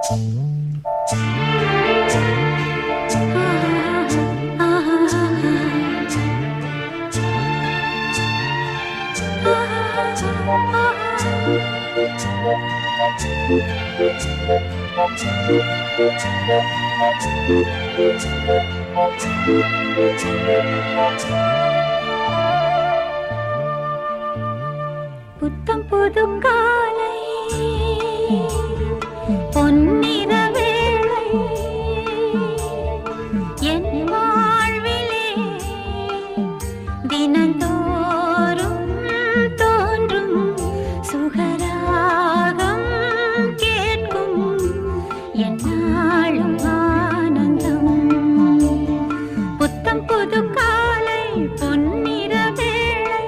புத்தம் புது காலை பொன்னிற வேளை என் வாழ்விலே தினந்தோறும் தோன்றும் சுகராகம் கேட்கும் என்னாலும் ஆனந்தம் புத்தம் புது காலை பொன்னிற வேளை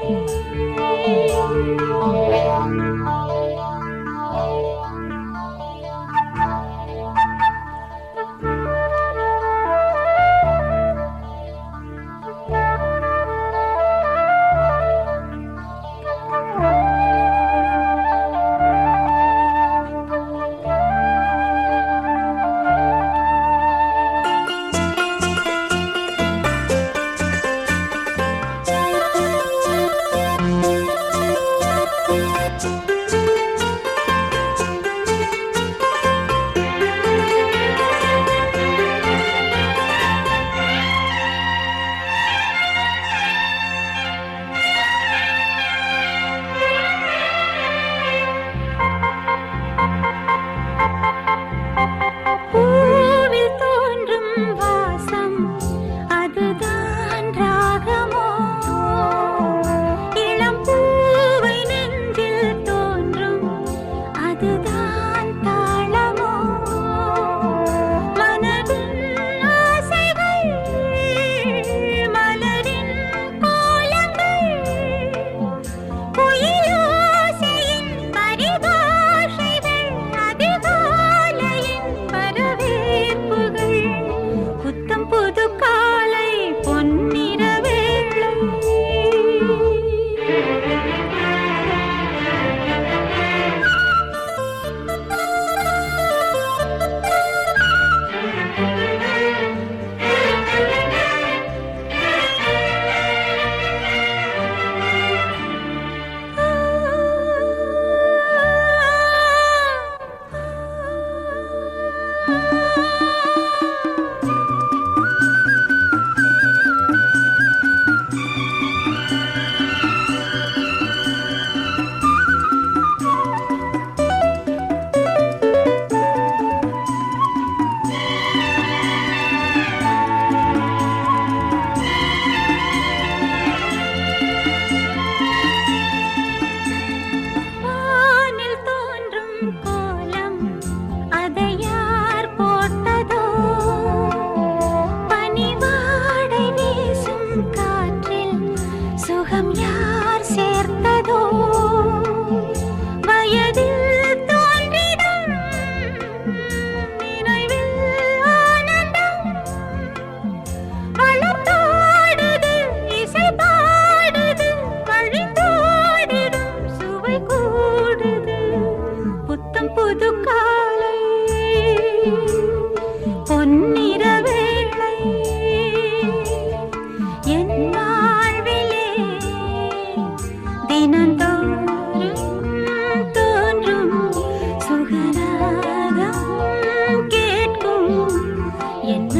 பூவில் தோன்றும் வாசம் அதுதான் ராகமோ இளம் பூவை நெஞ்சில் தோன்றும் அதுதான் தாளமோ மனதின் ஆசைகள் மலரின் கோலங்கள் குயிலோசையின் பரிபாஷைகள் அதிகாலையின் வரவேற்புகள் புத்தம் புது காலை பொன்னிற வேளை வானில் தோன்றும் கோலம் அதை யார் போட்டதோ பனிவாடை வீசும் காற்றில் சுகம் யார் சேர்த்ததோ வயதில் தோன்றிடும் நினைவில் ஆனந்தம் வளர்த்தோடுது இசை பாடுது வழிந்தோடிடும் சுவை கூடுது புத்தம் புது காலை பொன்னிற வேளை என் வாழ்விலே தினந்தோறும் தோன்றும் சுகராகம் கேட்கும் என்ன